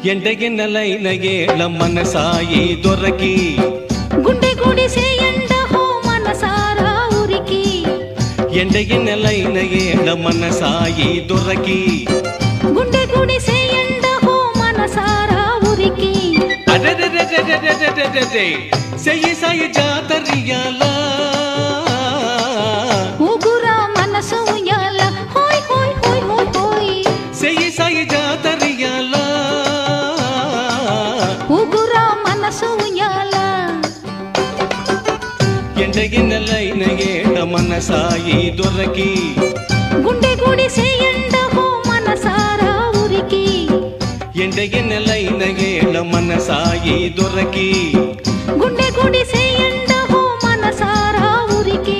ఎండగిన్నెలైన ఏళ్ళ మనసాయి దొరకి గుండె గుడిసే ఎండ హో మనసారా ఉరికి ఎండగిన్నెలైన ఏళ్ళ మనసాయి దొరకి గుండె గుడిసే ఎండ హో మనసారా ఉరికి అరెరెరెరెరెరెరెరెరె. సెయ్యి సాయి జాతరియాలా ఊగురా మనసు ఉయ్యాల హోయ్ హోయ్ హోయ్ హోయ్ హోయ్ సెయ్యి సాయి జాతరియాలా ఊగురా మనసు ఉయ్యాల ఎండగిన్నెలైన ఏళ్ళ మనసాయి దొరకి గుండె గుడిసే ఎండ హో మనసారా ఉరికి ఎండగిన్నెలైన ఏళ్ళ మనసాయి దొరకి గుండె గుడిసే ఎండ హో మనసారా ఉరికి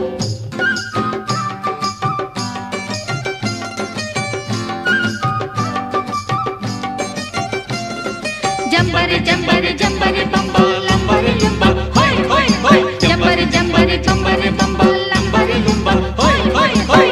జంబరి జంబరి జంబరి బంబ లంబరి లుంబ హోయ్ హోయ్ హోయ్ జంబరి జంబరి జంబరి బంబ లంబరి లుంబ హోయ్ హోయ్ హోయ్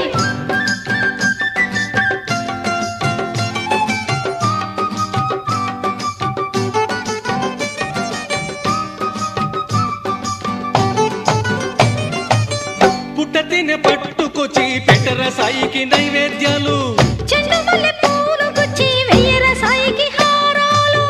పుట్ట తినె పట్టుకొచ్చి పెట్టర సాయికి నైవేద్యాలు చెండు మల్లె పూలు గుచ్చి వెయ్యర సాయికి హారాలు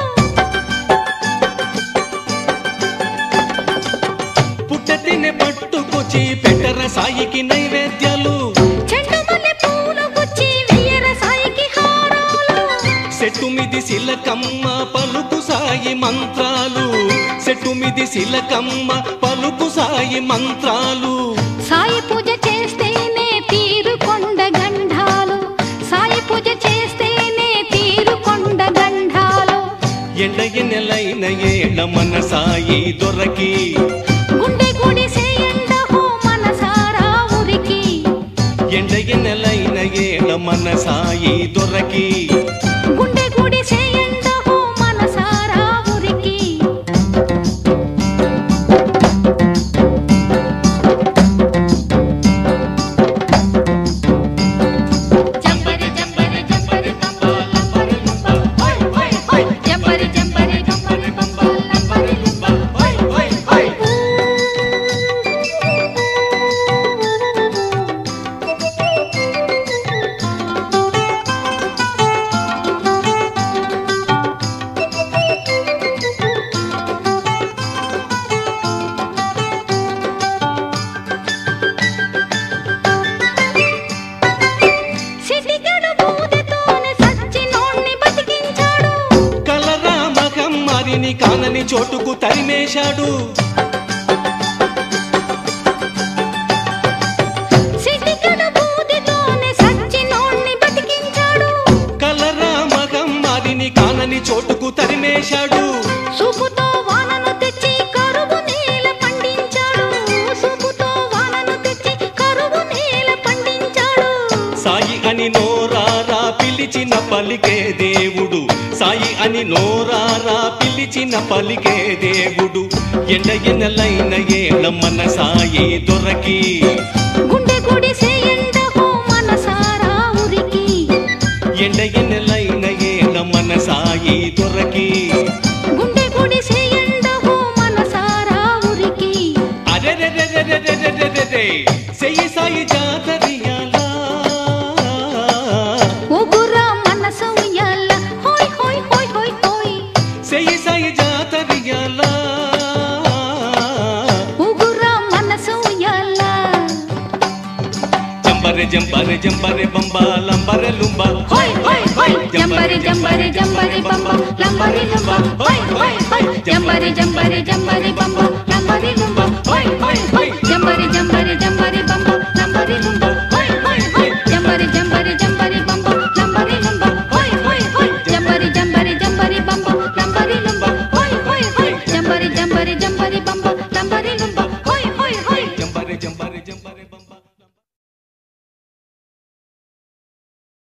పుట్ట తినె పట్టుకొచ్చి పెట్టర సాయికి నైవేద్యాలు చెండు మల్లె పూలు గుచ్చి వెయ్యర సాయికి హారాలు చెట్టు మిది శిలకమ్మ పలుకు సాయి మంత్రాలు చెట్టు మిది శిలకమ్మ పలుకు సాయి మంత్రాలు సాయి పూజ చేస్తేనే తీరుకొండ గంధాలు సాయి పూజ చేస్తేనే తీరుకొండ గంధాలు ఎండ ఎన్నెలైన ఏళ్ళ మన సాయి దొరకి గుండె గుడిసే ఎండ హో మనసారా ఉరికి ఎండ ఎన్నెలైన ఏళ్ళ మన సాయి దొరకి గుండె గుడిసే ఎండ హో మనసారా ఉరికి జంబరి జంబరి జంబరి బంబ లంబరి లుంబ హోయ్ హోయ్ హోయ్ జంబరి జంబరి జంబరి బంబ లంబరి లుంబ హోయ్ హోయ్ హోయ్ సిటిగడు బూదెతోనే సచ్చినోణ్ణి బతికించాడు కలరా మగం మరిని కానని చోటుకు తరిమేశాడు సిటిగడు బూదెతోనే సచ్చినోణ్ణి బతికించాడు కలరా మగం మరిని కానని చోటుకు తరిమేశాడు సూపుతో వానను తెచ్చి కరువు నేల పండించాడు సూపుతో వానను తెచ్చి కరువు నేల పండించాడు సాయి అని నోరారా పిలిచిన పలికే దేవుడు సాయి అని నోరారా పిలిచిన పలికే దేవుడు ఎండ ఎన్నెలైన ఏళ్ళ మన సాయి దొరకి గుండె గుడిసే ఎండ హో మనసారా ఉరికి ఎండ ఎన్నెలైన ఏళ్ళ మన సాయి దొరకి గుండె గుడిసే ఎండ హో మనసారా ఉరికి అరెరెరెరెరెరెరెరెరె సెయ్యి సాయి జాతరియాలా ఊగురా మనసు ఉయ్యాల హోయ్ హోయ్ హోయ్ హోయ్ హోయ్ సెయ్యి సాయి జాతరియాలా ఊగురా మనసు ఉయ్యాల జంబరె జంబరె జంబరె బంబ లంబరె లుంబ హోయ్ హోయ్ హోయ్ జంబరి జంబరి జంబరి బంబ లంబరి లుంబ హోయ్ హోయ్ హోయ్ జంబరి జంబరి జంబరి